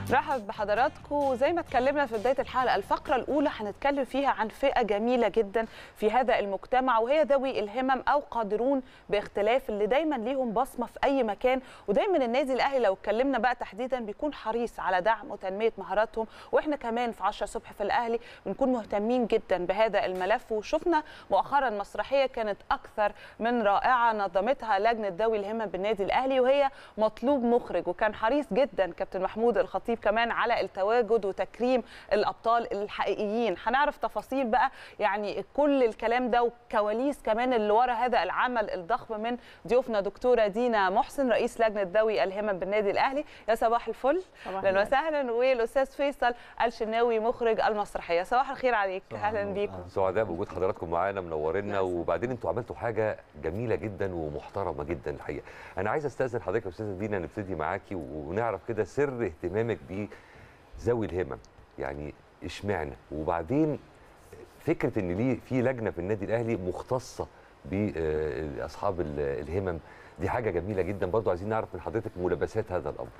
رحب بحضراتكم زي ما اتكلمنا في بدايه الحلقه الفقره الاولى هنتكلم فيها عن فئه جميله جدا في هذا المجتمع وهي ذوي الهمم او قادرون باختلاف اللي دايما ليهم بصمه في اي مكان ودايما النادي الاهلي لو اتكلمنا بقى تحديدا بيكون حريص على دعم وتنميه مهاراتهم واحنا كمان في 10 الصبح في الاهلي بنكون مهتمين جدا بهذا الملف وشفنا مؤخرا مسرحيه كانت اكثر من رائعه نظمتها لجنه ذوي الهمم بالنادي الاهلي وهي مطلوب مخرج وكان حريص جدا كابتن محمود الخطيب كمان على التواجد وتكريم الابطال الحقيقيين هنعرف تفاصيل بقى يعني كل الكلام ده وكواليس كمان اللي ورا هذا العمل الضخم من ضيوفنا دكتوره دينا محسن رئيس لجنه ذوي الهمم بالنادي الاهلي يا صباح الفل اهلا وسهلا والاستاذ فيصل الشناوي مخرج المسرحيه صباح الخير عليك اهلا بيكم سعداء بوجود حضراتكم معانا منورنا نعم. وبعدين انتوا عملتوا حاجه جميله جدا ومحترمه جدا الحقيقه انا عايز استاذن حضرتك يا استاذه دينا نبتدي معاكي ونعرف كده سر اهتمامك بذوي الهمم يعني اشمعنى وبعدين فكره ان ليه في لجنه في النادي الاهلي مختصه باصحاب الهمم دي حاجه جميله جدا برضو عايزين نعرف من حضرتك ملابسات هذا الامر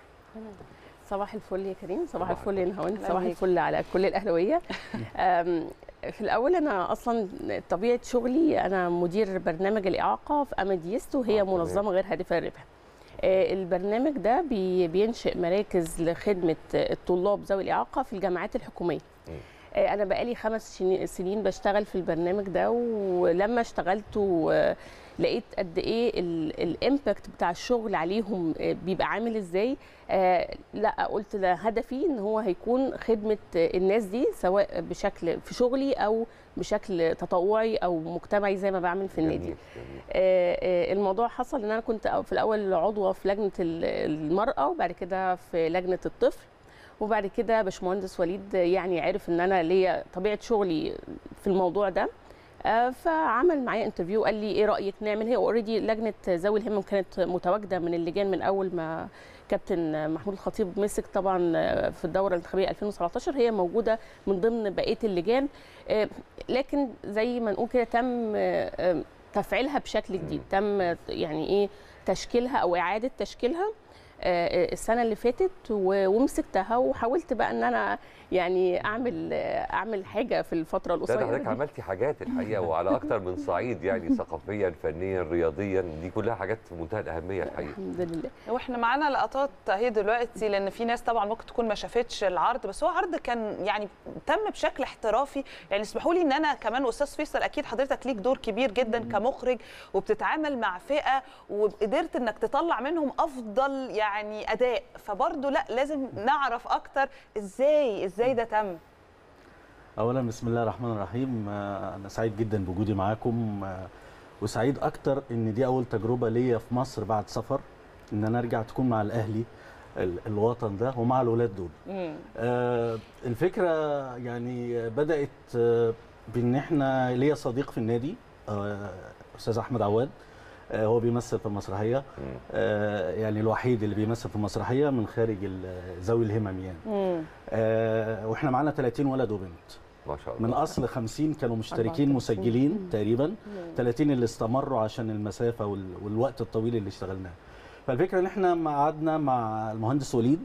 صباح الفل يا كريم صباح صباح الفل يا نهاوند أهلا صباح بيك. الفل على كل الاهلاويه أم، في الاول انا اصلا طبيعه شغلي انا مدير برنامج الاعاقه في اماديست وهي آه، تمام. منظمه غير هادفه الربح آه، البرنامج ده بي- بينشئ مراكز لخدمه الطلاب ذوي الاعاقه في الجامعات الحكوميه مم. آه، انا بقالي خمس شني- سنين بشتغل في البرنامج ده ولما اشتغلت و- لقيت قد ايه الامباكت بتاع الشغل عليهم آه، بيبقى عامل ازاي آه، لا قلت ده هدفي ان هو هيكون خدمه آه، الناس دي سواء بشكل في شغلي او بشكل تطوعي او مجتمعي زي ما بعمل في النادي جميل جميل. آه، آه، الموضوع حصل ان انا كنت في الاول عضوه في لجنه ال- المراه وبعد كده في لجنه الطفل وبعد كده باشمهندس وليد يعني عرف ان انا ليا طبيعه شغلي في الموضوع ده آه، فعمل معايا انترفيو قال لي ايه رايك نعمل هي اوريدي لجنه ذوي الهمم كانت متواجده من اللجان من اول ما كابتن محمود الخطيب مسك طبعا آه، في الدوره الانتخابيه 2017 هي موجوده من ضمن بقيه اللجان آه، لكن زي ما نقول كده تم آه، آه، تفعيلها بشكل جديد تم يعني ايه تشكيلها او اعاده تشكيلها آه، السنه اللي فاتت و- ومسكتها وحاولت بقى ان انا يعني اعمل آه، اعمل حاجه في الفتره لا ده القصيره حضرتك دي. عملتي حاجات الحقيقه وعلى اكتر من صعيد يعني ثقافيا فنيا رياضيا دي كلها حاجات في منتهى الاهميه الحقيقه الحمد لله واحنا معانا لقطات اهي دلوقتي لان في ناس طبعا ممكن تكون ما شافتش العرض بس هو عرض كان يعني تم بشكل احترافي يعني اسمحوا لي ان انا كمان استاذ فيصل اكيد حضرتك ليك دور كبير جدا كمخرج وبتتعامل مع فئه وقدرت انك تطلع منهم افضل يعني اداء فبرضه لا لازم نعرف اكتر ازاي ازاي ده تم اولا بسم الله الرحمن الرحيم آه، انا سعيد جدا بوجودي معاكم آه، وسعيد اكتر ان دي اول تجربه ليا في مصر بعد سفر ان انا ارجع تكون مع الاهلي ال- الوطن ده ومع الولاد دول مم. آه، الفكره يعني بدات آه، بان احنا ليا صديق في النادي آه، استاذ احمد عواد آه، هو بيمثل في المسرحيه مم. آه، يعني الوحيد اللي بيمثل في المسرحيه من خارج ال- ذوي الهمم يعني مم. آه، واحنا معانا 30 ولد وبنت ما شاء الله من اصل 50 كانوا مشتركين 34. مسجلين تقريبا 30 اللي استمروا عشان المسافه وال- والوقت الطويل اللي اشتغلناه فالفكره ان احنا ما قعدنا مع المهندس وليد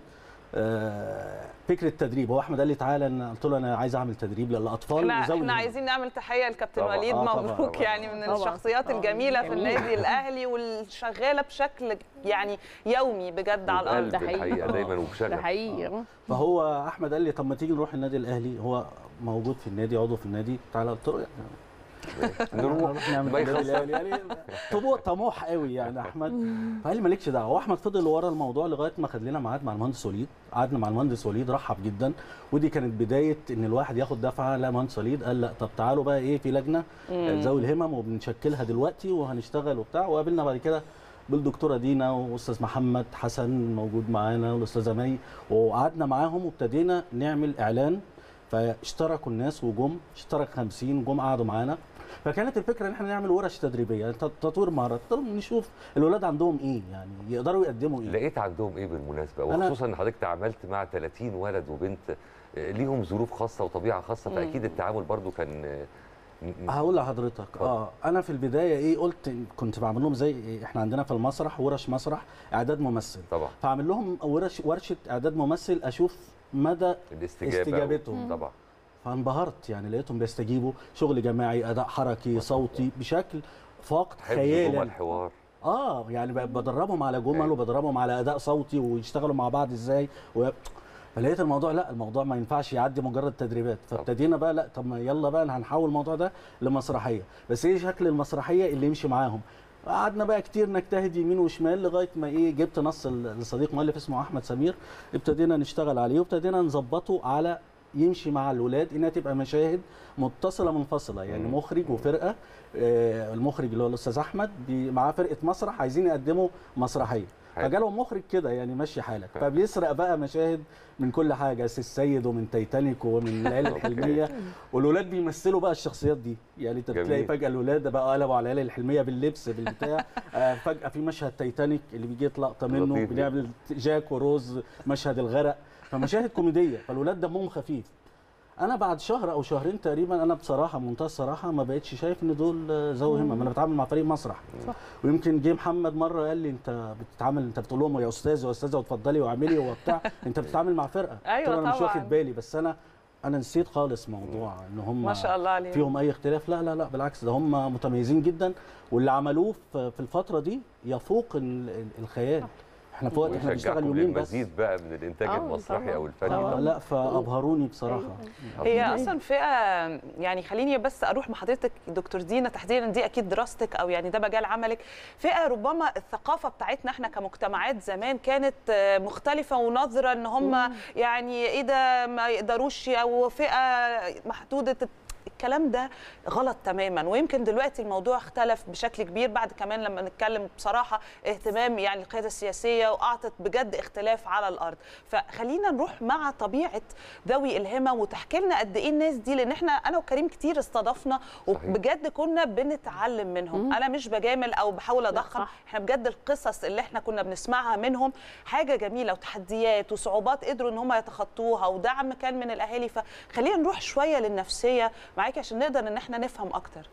آه، فكره تدريب هو احمد قال لي تعالى أنا قلت له انا عايز اعمل تدريب للاطفال احنا وذوي احنا الهمم. عايزين نعمل تحيه لكابتن طبعاً. وليد آه، طبعاً. مبروك طبعاً. يعني من طبعاً. الشخصيات آه، الجميله في جميل. النادي الاهلي والشغاله بشكل يعني يومي بجد على الارض وبقلب ده حقيقي. الحقيقه دايما ده وبشغف حقيقي آه. فهو احمد قال لي طب ما تيجي نروح النادي الاهلي هو موجود في النادي عضو في النادي تعالى قلت له يعني نروح نعمل ما النادي يخص الاهلي يعني طموح طموح قوي يعني احمد فقال لي مالكش دعوه واحمد فضل ورا الموضوع لغايه ما خد لنا ميعاد مع المهندس وليد قعدنا مع المهندس وليد رحب جدا ودي كانت بدايه ان الواحد ياخد دفعه لا مهندس وليد قال لا طب تعالوا بقى ايه في لجنه مم. ذوي الهمم وبنشكلها دلوقتي وهنشتغل وبتاع وقابلنا بعد كده بالدكتوره دينا واستاذ محمد حسن موجود معانا والاستاذه مي وقعدنا معاهم وابتدينا نعمل اعلان فاشتركوا الناس وجم اشترك 50 جم قعدوا معانا فكانت الفكره ان احنا نعمل ورش تدريبيه يعني تط- تطوير مهارات قلت لهم نشوف الاولاد عندهم ايه يعني يقدروا يقدموا ايه لقيت عندهم ايه بالمناسبه أنا- وخصوصا ان حضرتك تعاملت مع 30 ولد وبنت آه، ليهم ظروف خاصه وطبيعه خاصه مم. فاكيد التعامل برضو كان آه، م- م. هقول لحضرتك اتفضل. اه انا في البدايه ايه قلت كنت بعمل لهم زي إيه احنا عندنا في المسرح ورش مسرح اعداد ممثل طبعا فاعمل لهم ورش ورشه اعداد ممثل اشوف مدى الاستجابه استجابتهم. طبعا فانبهرت يعني لقيتهم بيستجيبوا شغل جماعي اداء حركي صوتي بشكل فاقد حفظ خيال جمل الحوار اه يعني ب- بدربهم على جمل أيوة. وبدربهم على اداء صوتي ويشتغلوا مع بعض ازاي و... فلقيت الموضوع لا الموضوع ما ينفعش يعدي مجرد تدريبات فابتدينا بقى لا طب ما يلا بقى هنحول الموضوع ده لمسرحيه بس ايه شكل المسرحيه اللي يمشي معاهم قعدنا بقى كتير نجتهد يمين وشمال لغايه ما ايه جبت نص ل- لصديق مؤلف اسمه احمد سمير ابتدينا نشتغل عليه وابتدينا نظبطه على يمشي مع الولاد انها تبقى مشاهد متصله منفصله يعني مم. مخرج وفرقه آه، المخرج اللي هو الاستاذ احمد بي- معاه فرقه مسرح عايزين يقدموا مسرحيه حلو. فجالهم مخرج كده يعني مشي حالك فبيسرق بقى مشاهد من كل حاجه سي السيد ومن تايتانيك ومن العيله أوكي. الحلميه والولاد بيمثلوا بقى الشخصيات دي يعني انت جميل. بتلاقي فجاه الولاد بقى قلبوا على العيله الحلميه باللبس بالبتاع آه، فجاه في مشهد تايتانيك اللي بيجي لقطه منه لطيف جدا. بنعمل جاك وروز مشهد الغرق فمشاهد كوميديه فالولاد دمهم خفيف انا بعد شهر او شهرين تقريبا انا بصراحه بمنتهى الصراحه ما بقتش شايف ان دول آه، ذوي همم انا بتعامل مع فريق مسرح صح. ويمكن جه محمد مره قال لي انت بتتعامل انت بتقول لهم يا استاذ يا استاذه وتفضلي واعملي وبتاع انت بتتعامل مع فرقه أيوة قلت له انا مش طبعاً. واخد بالي بس انا انا نسيت خالص موضوع ان هم ما شاء الله عليهم فيهم اي اختلاف لا لا لا بالعكس ده هم متميزين جدا واللي عملوه في في الفتره دي يفوق ال- ال- الخيال احنا في وقت احنا بنشتغل ويشجعكم يومين بس للمزيد بقى من الانتاج آه، المسرحي طبعاً. او الفني آه ده. لا فابهروني بصراحه هي عظيم. اصلا فئه يعني خليني بس اروح مع حضرتك دكتور دينا تحديدا دي اكيد دراستك او يعني ده مجال عملك فئه ربما الثقافه بتاعتنا احنا كمجتمعات زمان كانت آه، مختلفه ونظره ان هم يعني ايه ده ما يقدروش او فئه محدوده الكلام ده غلط تماما ويمكن دلوقتي الموضوع اختلف بشكل كبير بعد كمان لما نتكلم بصراحه اهتمام يعني القياده السياسيه واعطت بجد اختلاف على الارض فخلينا نروح مع طبيعه ذوي الهمم وتحكي لنا قد ايه الناس دي لان احنا انا وكريم كتير استضفنا صحيح. وبجد كنا بنتعلم منهم مم. انا مش بجامل او بحاول اضخم صح. احنا بجد القصص اللي احنا كنا بنسمعها منهم حاجه جميله وتحديات وصعوبات قدروا ان هم يتخطوها ودعم كان من الاهالي فخلينا نروح شويه للنفسيه معاكي عشان نقدر ان احنا نفهم اكتر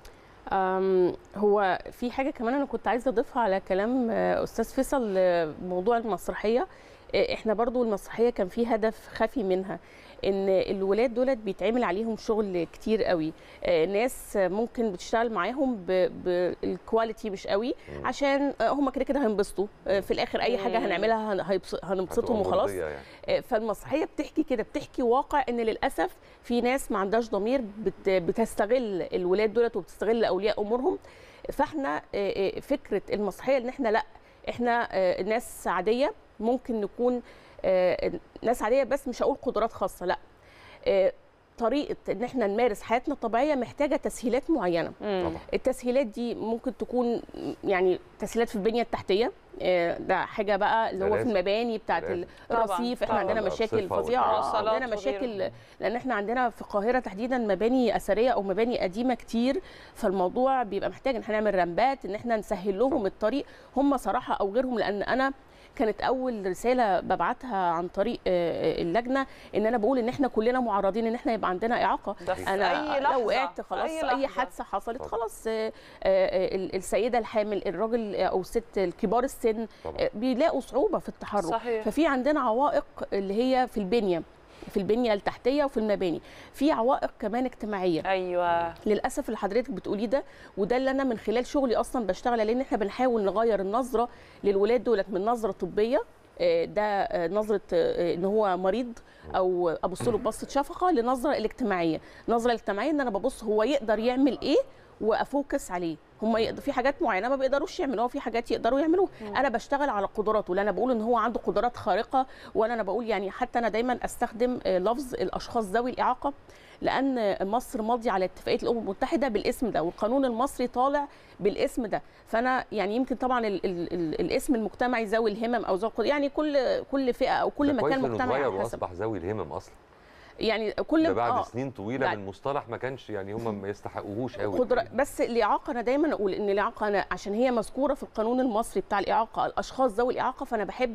أم، هو في حاجه كمان انا كنت عايزه اضيفها على كلام آه، استاذ فيصل آه، موضوع المسرحيه آه، احنا برضو المسرحيه كان في هدف خفي منها ان الولاد دولت بيتعمل عليهم شغل كتير قوي آه، ناس ممكن بتشتغل معاهم ب- بالكواليتي مش قوي مم. عشان آه، هم كده كده هينبسطوا آه، في الاخر اي حاجه مم. هنعملها هن- هيبس- هنبسطهم هتبقى وخلاص مرضية يعني. آه، فالمسرحيه بتحكي كده بتحكي واقع ان للاسف في ناس ما عندهاش ضمير بت- بتستغل الولاد دولت وبتستغل اولياء امورهم فاحنا آه، آه، فكره المسرحيه ان احنا لا احنا آه، ناس عاديه ممكن نكون آه، ناس عاديه بس مش هقول قدرات خاصه لا آه، طريقه ان احنا نمارس حياتنا الطبيعيه محتاجه تسهيلات معينه طبعا التسهيلات دي ممكن تكون يعني تسهيلات في البنيه التحتيه آه، ده حاجه بقى اللي هو في لازم. المباني بتاعت لازم. طبعاً، الرصيف احنا طبعاً. عندنا مشاكل الأرصفة فظيعه والحاجات آه، دي. عندنا وغيره. مشاكل لان احنا عندنا في القاهره تحديدا مباني اثريه او مباني قديمه كتير فالموضوع بيبقى محتاج ان احنا نعمل رمبات ان احنا نسهل لهم الطريق هم صراحه او غيرهم لان انا كانت اول رساله ببعتها عن طريق آه، آه، اللجنه ان انا بقول ان احنا كلنا معرضين ان احنا يبقى عندنا اعاقه ده في انا أي لحظة، لو وقعت في خلاص أي اي, لحظة. حادثه حصلت طبعا. خلاص آه، آه، آه، ال- السيده الحامل الراجل آه، او الست الكبار السن طبعا آه، بيلاقوا صعوبه في التحرك صحيح ففي عندنا عوائق اللي هي في البنيه في البنيه التحتيه وفي المباني في عوائق كمان اجتماعيه ايوه للاسف اللي حضرتك بتقوليه ده وده اللي انا من خلال شغلي اصلا بشتغل عليه ان احنا بنحاول نغير النظره للولاد دولت من نظره طبيه آه، ده آه، نظره آه، ان هو مريض او ابص له ببصه شفقه لنظره الاجتماعيه النظره الاجتماعيه ان انا ببص هو يقدر يعمل ايه وافوكس عليه هم يقدر في حاجات معينه ما بيقدروش يعملوها في حاجات يقدروا يعملوها انا بشتغل على قدراته لا انا بقول ان هو عنده قدرات خارقه ولا انا بقول يعني حتى انا دايما استخدم آه، لفظ الاشخاص ذوي الاعاقه لان مصر ماضيه على اتفاقيه الامم المتحده بالاسم ده والقانون المصري طالع بالاسم ده فانا يعني يمكن طبعا ال ال ال الاسم المجتمعي ذوي الهمم او ذوي القدر- يعني كل كل فئه او كل ده كويس مكان إنه مجتمعي اتغير على حسب واصبح ذوي الهمم اصلا يعني كل ده بعد آه. سنين طويله بعد- من مصطلح ما كانش يعني هم ما يستحقوهوش قوي قدرة بس الإعاقة أنا دايما أقول إن الإعاقة أنا عشان هي مذكورة في القانون المصري بتاع الإعاقة الأشخاص ذوي الإعاقة فأنا بحب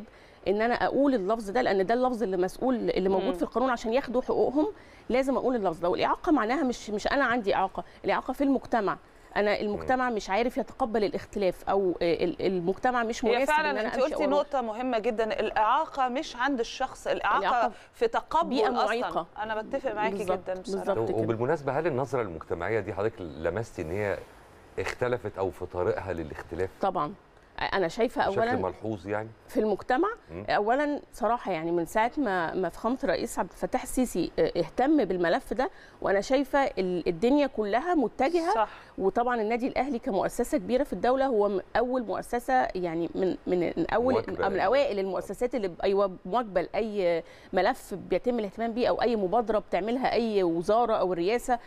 ان انا اقول اللفظ ده لان ده اللفظ اللي مسؤول اللي موجود مم. في القانون عشان ياخدوا حقوقهم لازم اقول اللفظ ده والاعاقه معناها مش مش انا عندي اعاقه الاعاقه في المجتمع انا المجتمع مش عارف يتقبل الاختلاف او ال- المجتمع مش هي مناسب ان فعلا انا انت امشي قلتي أو أروح. نقطة مهمة جدا الإعاقة مش عند الشخص الإعاقة, الإعاقة في تقبل بيئة أصلا معيقة. أنا بتفق معاكي بالظبط، جدا بصراحة بالظبط. كده. وبالمناسبه هل النظره المجتمعيه دي حضرتك لمستي ان هي اختلفت او في طريقها للاختلاف طبعا انا شايفه بشكل اولا ملحوظ يعني في المجتمع مم. اولا صراحه يعني من ساعه ما ما فخامه الرئيس عبد الفتاح السيسي اه، اهتم بالملف ده وانا شايفه ال- الدنيا كلها متجهه صح وطبعا النادي الاهلي كمؤسسه كبيره في الدوله هو م- اول مؤسسه يعني من من من اول مواكبة من اوائل المؤسسات اللي ب- ايوه مواكبه لاي ملف بيتم الاهتمام بيه او اي مبادره بتعملها اي وزاره او الرئاسه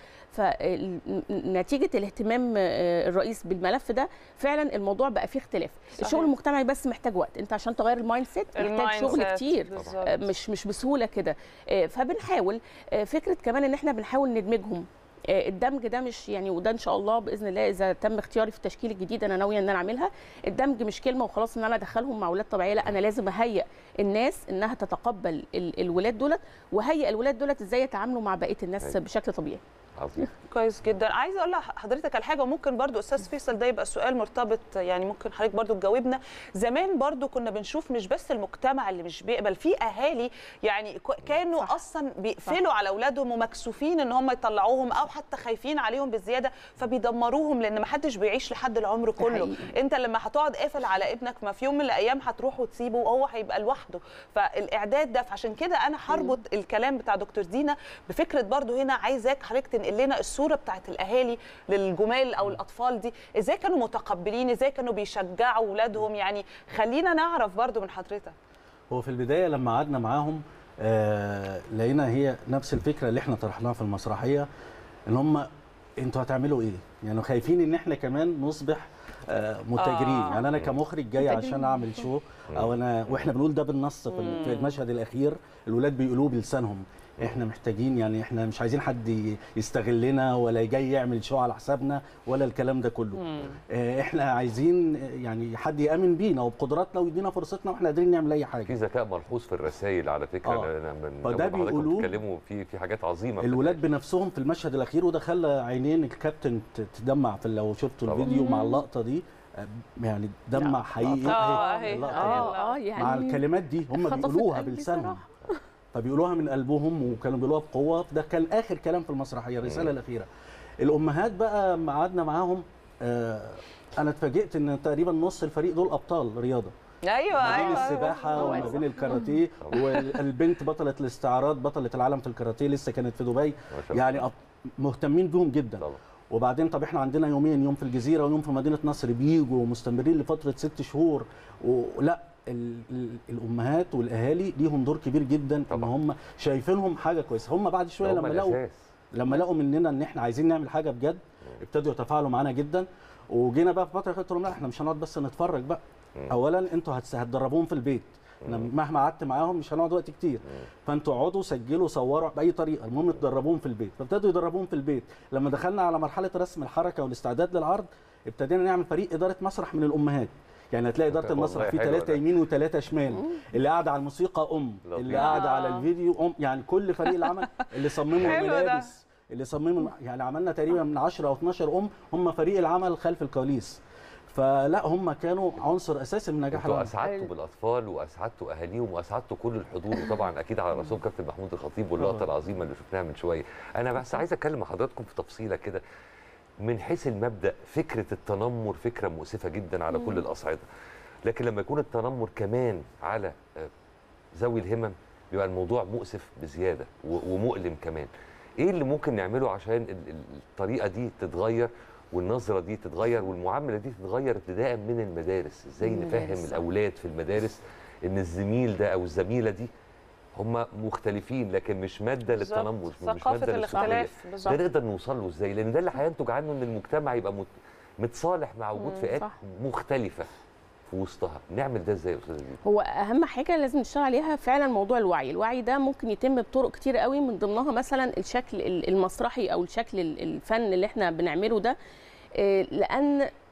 فنتيجه الاهتمام اه، الرئيس بالملف ده فعلا الموضوع بقى فيه اختلاف صحيح. الشغل المجتمعي بس محتاج وقت انت عشان تغير المايند سيت محتاج المايند شغل سيت كتير بالظبط. آه، مش مش بسهوله كده آه، فبنحاول آه، فكره كمان ان احنا بنحاول ندمجهم آه، الدمج ده مش يعني وده ان شاء الله باذن الله اذا تم اختياري في التشكيل الجديد انا ناويه ان انا اعملها الدمج مش كلمه وخلاص ان انا ادخلهم مع اولاد طبيعيه لا انا لازم اهيئ الناس انها تتقبل ال- الولاد دولت وهيئ الولاد دولت ازاي يتعاملوا مع بقيه الناس أيوة. بشكل طبيعي عظيم كويس جدا عايزه اقول لحضرتك على حاجه وممكن برضو استاذ فيصل ده يبقى سؤال مرتبط يعني ممكن حضرتك برضو تجاوبنا زمان برضو كنا بنشوف مش بس المجتمع اللي مش بيقبل في اهالي يعني ك- كانوا صح. اصلا بيقفلوا على اولادهم ومكسوفين ان هم يطلعوهم او حتى خايفين عليهم بزياده فبيدمروهم لان ما حدش بيعيش لحد العمر كله حقيقي. انت لما هتقعد قافل على ابنك ما في يوم من الايام هتروح وتسيبه وهو هيبقى لوحده فالاعداد ده فعشان كده انا هربط الكلام بتاع دكتور دينا بفكره برضو هنا عايزاك حضرتك تنقل لنا الصوره بتاعت الاهالي للجمال او الاطفال دي ازاي كانوا متقبلين ازاي كانوا بيشجعوا اولادهم يعني خلينا نعرف برضو من حضرتك هو في البدايه لما قعدنا معاهم آه لقينا هي نفس الفكره اللي احنا طرحناها في المسرحيه ان هم انتوا هتعملوا ايه؟ يعني خايفين ان احنا كمان نصبح آه متاجرين آه. آه. يعني انا كمخرج جاي متاجرين. عشان اعمل شو او انا واحنا بنقول ده بالنص في ال- في المشهد الاخير الولاد بيقولوه بلسانهم احنا محتاجين يعني احنا مش عايزين حد ي- يستغلنا ولا جاي يعمل شو على حسابنا ولا الكلام ده كله آه، احنا عايزين آه، يعني حد يامن بينا وبقدراتنا ويدينا فرصتنا واحنا قادرين نعمل اي في حاجه ذكاء ملحوظ في الرسائل على فكره آه. انا من فده لما حضرتك بيقولوه- بتتكلموا في في حاجات عظيمه في الولاد الفيلم. بنفسهم في المشهد الاخير وده خلى عينين الكابتن ت- تدمع في لو شفتوا طبعا. الفيديو مع اللقطه دي آه، يعني دمع لا، حقيقي لقطة. آه، أهي أهي. اللقطة دي. اه اه يعني مع الكلمات دي هم خطفت بيقولوها قلبي بلسانهم صراحة. فبيقولوها من قلبهم وكانوا بيقولوها بقوه ده كان اخر كلام في المسرحيه الرساله مم. الاخيره الامهات بقى لما قعدنا معاهم آه، انا اتفاجئت ان تقريبا نص الفريق دول ابطال رياضه ايوه ما بين ايوه السباحه أيوة. وما بين الكاراتيه والبنت بطله الاستعراض بطله العالم في الكاراتيه لسه كانت في دبي ما شاء الله. يعني أب- مهتمين بيهم جدا طبعا وبعدين طب احنا عندنا يومين يوم في الجزيره ويوم في مدينه نصر بيجوا مستمرين لفتره ست شهور ولا ال- ال- الامهات والاهالي ليهم دور كبير جدا ان طبعا. هم شايفينهم حاجه كويسه هم بعد شويه هم لما لقوا الأساس. لما لقوا مننا ان احنا عايزين نعمل حاجه بجد ابتدوا يتفاعلوا معانا جدا وجينا بقى في فتره قلت لهم لا احنا مش هنقعد بس نتفرج بقى مم. اولا انتوا هتس- هتدربوهم في البيت انا مم. مهما قعدت معاهم مش هنقعد وقت كتير فانتوا اقعدوا سجلوا صوروا باي طريقه المهم تدربوهم في البيت فابتدوا يدربوهم في البيت لما دخلنا على مرحله رسم الحركه والاستعداد للعرض ابتدينا نعمل فريق اداره مسرح من الامهات يعني هتلاقي اداره والله المسرح فيه حلو ثلاثه ده. يمين وثلاثه شمال اللي قاعده على الموسيقى ام لطيف. اللي قاعده على آه. الفيديو ام يعني كل فريق العمل اللي صمموا حلو ده. الملابس اللي صمموا يعني عملنا تقريبا من 10 او 12 ام هم فريق العمل خلف الكواليس فلا هم كانوا عنصر اساسي من نجاح انتوا العمل اسعدتوا أيوة. بالاطفال واسعدتوا اهاليهم واسعدتوا كل الحضور وطبعا اكيد على راسهم كابتن محمود الخطيب واللقطه طبعا. العظيمه اللي شفناها من شويه انا بس عايز اتكلم مع حضراتكم في تفصيله كده من حيث المبدا فكره التنمر فكره مؤسفه جدا على كل الاصعده لكن لما يكون التنمر كمان على آه، ذوي الهمم بيبقى الموضوع مؤسف بزياده و- ومؤلم كمان ايه اللي ممكن نعمله عشان ال- ال- الطريقه دي تتغير والنظره دي تتغير والمعامله دي تتغير ابتداء من المدارس ازاي نفهم المدارس. الاولاد في المدارس ان الزميل ده او الزميله دي هم مختلفين لكن مش ماده بالظبط. للتنمر مش مش ثقافه ماده للسخريه الاختلاف ده بالظبط نقدر نوصل له ازاي لان ده اللي هينتج عنه ان المجتمع يبقى مت- متصالح مع وجود مم، فئات صح. مختلفه في وسطها نعمل ده ازاي يا استاذه دي هو اهم حاجه لازم نشتغل عليها فعلا موضوع الوعي الوعي ده ممكن يتم بطرق كتير قوي من ضمنها مثلا الشكل ال- المسرحي او الشكل ال- الفن اللي احنا بنعمله ده آه، لان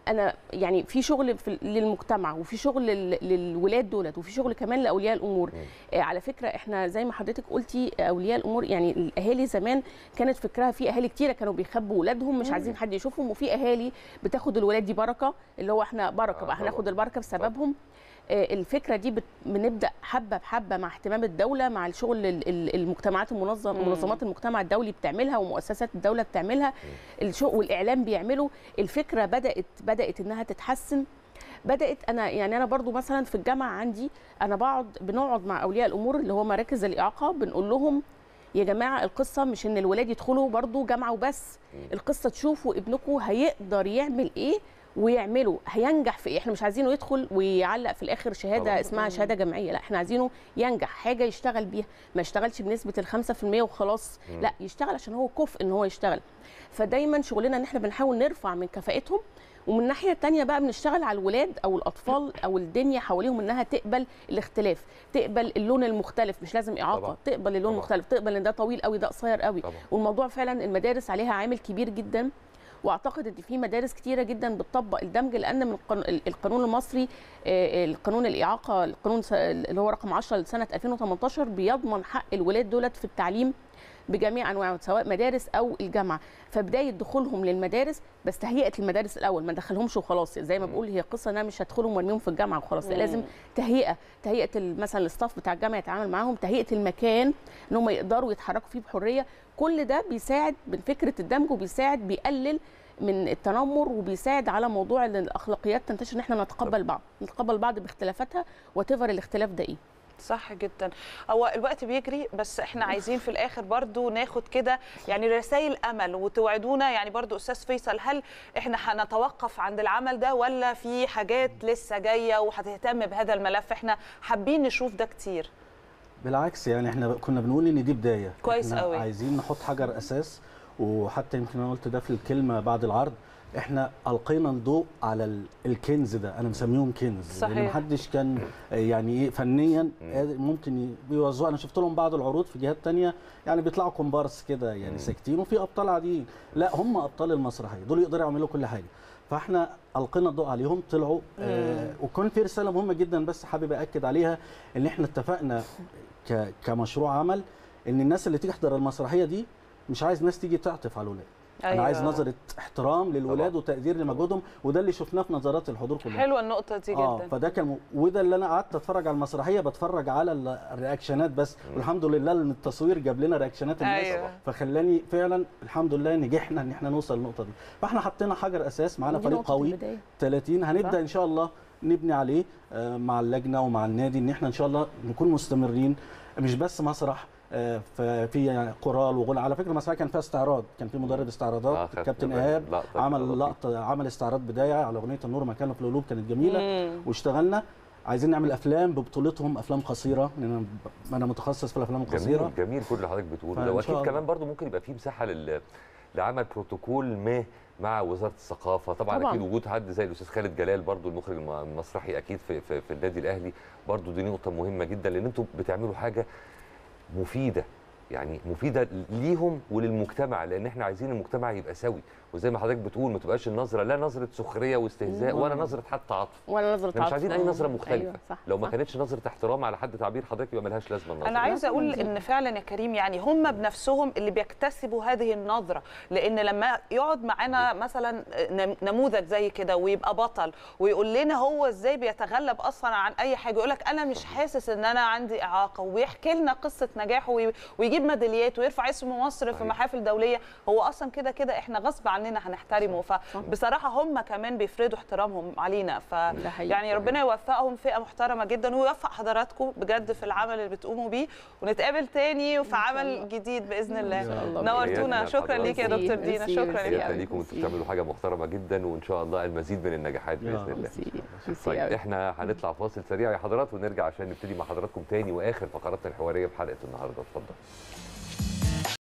انا يعني في شغل في للمجتمع وفي شغل لل- للولاد دولت وفي شغل كمان لاولياء الامور آه، على فكره احنا زي ما حضرتك قلتي اولياء الامور يعني الاهالي زمان كانت فكرها في اهالي كتيره كانوا بيخبوا ولادهم مش عايزين حد يشوفهم وفي اهالي بتاخد الولاد دي بركه اللي هو احنا بركه آه، بقى هناخد طبعاً. البركه بسببهم آه، الفكره دي بت- بنبدا حبه بحبه مع اهتمام الدوله مع الشغل ال- ال- المجتمعات المنظم مم. منظمات المجتمع الدولي بتعملها ومؤسسات الدوله بتعملها الشغل والاعلام بيعمله الفكره بدات بدات انها تتحسن بدات انا يعني انا برضو مثلا في الجامعه عندي انا بقعد بنقعد مع اولياء الامور اللي هو مراكز الاعاقه بنقول لهم يا جماعه القصه مش ان الولاد يدخلوا برضو جامعه وبس القصه تشوفوا ابنكم هيقدر يعمل ايه ويعمله هينجح في ايه احنا مش عايزينه يدخل ويعلق في الاخر شهاده طبعاً. اسمها شهاده جمعيه لا احنا عايزينه ينجح حاجه يشتغل بيها ما يشتغلش بنسبه ال 5% وخلاص مم. لا يشتغل عشان هو كفء ان هو يشتغل فدايما شغلنا ان احنا بنحاول نرفع من كفاءتهم ومن الناحيه الثانيه بقى بنشتغل على الولاد او الاطفال او الدنيا حواليهم انها تقبل الاختلاف تقبل اللون المختلف مش لازم اعاقه طبعاً. تقبل اللون طبعاً. المختلف تقبل ان ده طويل قوي ده قصير قوي طبعا والموضوع فعلا المدارس عليها عامل كبير جدا واعتقد ان في مدارس كتيره جدا بتطبق الدمج لان من القانون- القانون المصري آه، القانون الاعاقه القانون س- اللي هو رقم 10 لسنه 2018 بيضمن حق الولاد دولت في التعليم بجميع انواعه سواء مدارس او الجامعه فبدايه دخولهم للمدارس بس تهيئه المدارس الاول ما ندخلهمش وخلاص زي ما بقول هي قصه ان انا مش هدخلهم وارميهم في الجامعه وخلاص لا لازم تهيئه تهيئه ال- مثلا الاستاف بتاع الجامعه يتعامل معاهم تهيئه المكان ان هم يقدروا يتحركوا فيه بحريه كل ده بيساعد من فكره الدمج وبيساعد بيقلل من التنمر وبيساعد على موضوع ان الاخلاقيات تنتشر ان احنا نتقبل بعض نتقبل بعض باختلافاتها وتفر الاختلاف ده ايه صح جدا هو الوقت بيجري بس احنا عايزين في الاخر برضو ناخد كده يعني رسائل امل وتوعدونا يعني برضو استاذ فيصل هل احنا هنتوقف عند العمل ده ولا في حاجات لسه جايه وهتهتم بهذا الملف احنا حابين نشوف ده كتير بالعكس يعني احنا كنا بنقول ان دي بدايه كويس احنا قوي. عايزين نحط حجر اساس وحتى يمكن انا قلت ده في الكلمه بعد العرض احنا القينا الضوء على ال- الكنز ده انا مسميهم كنز صحيح. لان محدش كان يعني ايه فنيا قادر- ممكن ي- بيوزعوا انا شفت لهم بعض العروض في جهات تانية يعني بيطلعوا كومبارس كده يعني ساكتين وفي ابطال عاديين لا هم ابطال المسرحيه دول يقدروا يعملوا كل حاجه فاحنا القينا الضوء عليهم طلعوا آه وكان في رساله مهمه جدا بس حابب اكد عليها ان احنا اتفقنا ك- كمشروع عمل ان الناس اللي تيجي تحضر المسرحيه دي مش عايز ناس تيجي تعطف على الولاد أيوة. انا عايز نظره احترام للولاد طبعا. وتقدير لمجهودهم وده اللي شفناه في نظرات الحضور كلها حلوه النقطه دي اه جدا فده كان م... وده اللي انا قعدت اتفرج على المسرحيه بتفرج على ال- الرياكشنات بس والحمد لله ان التصوير جاب لنا رياكشنات الناس أيوة. فخلاني فعلا الحمد لله نجحنا ان احنا نوصل للنقطه دي فاحنا حطينا حجر اساس معانا ودي فريق نقطة قوي البداية. 30 هنبدا صح. ان شاء الله نبني عليه آه، مع اللجنه ومع النادي ان احنا ان شاء الله نكون مستمرين مش بس مسرح آه، ففي يعني قرال وغنى على فكره المسرحيه كان فيها استعراض كان في مدرب آه، استعراضات خدت الكابتن بالي. ايهاب لقطة عمل كده لقطه عمل استعراض بدايه على اغنيه النور مكانه في القلوب كانت جميله مم. واشتغلنا عايزين نعمل افلام ببطولتهم افلام قصيره لان انا ب- انا متخصص في الافلام القصيره جميل جميل كل اللي حضرتك بتقوله فإن ده شاء واكيد الله. كمان برضو ممكن يبقى في مساحه لل لعمل بروتوكول ما مع وزاره الثقافه طبعا, طبعاً. اكيد وجود حد زي الاستاذ خالد جلال برضو المخرج الم- المسرحي اكيد في, في, في النادي الاهلي برضو دي نقطه مهمه جدا لان انتوا بتعملوا حاجه مفيده يعني مفيده ليهم وللمجتمع لان احنا عايزين المجتمع يبقى سوي وزي ما حضرتك بتقول ما تبقاش النظره لا نظره سخريه واستهزاء مم. ولا نظره حتى عطف ولا نظره احنا مش عطف. عايزين اي آه. نظره مختلفه أيوة صح لو ما صح. كانتش نظره احترام على حد تعبير حضرتك يبقى ملهاش لازمه النظره انا عايزه اقول بالظبط. ان فعلا يا كريم يعني هم بنفسهم اللي بيكتسبوا هذه النظره لان لما يقعد معانا مثلا نم- نموذج زي كده ويبقى بطل ويقول لنا هو ازاي بيتغلب اصلا عن اي حاجه يقول لك انا مش حاسس ان انا عندي اعاقه ويحكي لنا قصه نجاحه وي- ويجيب ميداليات ويرفع اسم مصر في صحيح. محافل دوليه هو اصلا كده كده احنا غصب عننا هنحترمه فبصراحه هم كمان بيفرضوا احترامهم علينا ف ده حقيقي. يعني ربنا يوفقهم فئه محترمه جدا ويوفق حضراتكم بجد في العمل اللي بتقوموا بيه ونتقابل تاني وفي شاء عمل الله. جديد باذن الله إن شاء الله. نورتونا بإذن شكرا الله. ليك يا دكتور ميرسي، دينا ميرسي، شكرا ميرسي. ليك سيادة ليكم انتوا ميرسي. بتعملوا حاجه محترمه جدا وان شاء الله المزيد من النجاحات يا باذن رب. الله ميرسي. ميرسي طيب أوي. احنا هنطلع فاصل سريع يا حضرات ونرجع عشان نبتدي مع حضراتكم تاني واخر فقراتنا الحواريه في حلقه النهارده اتفضل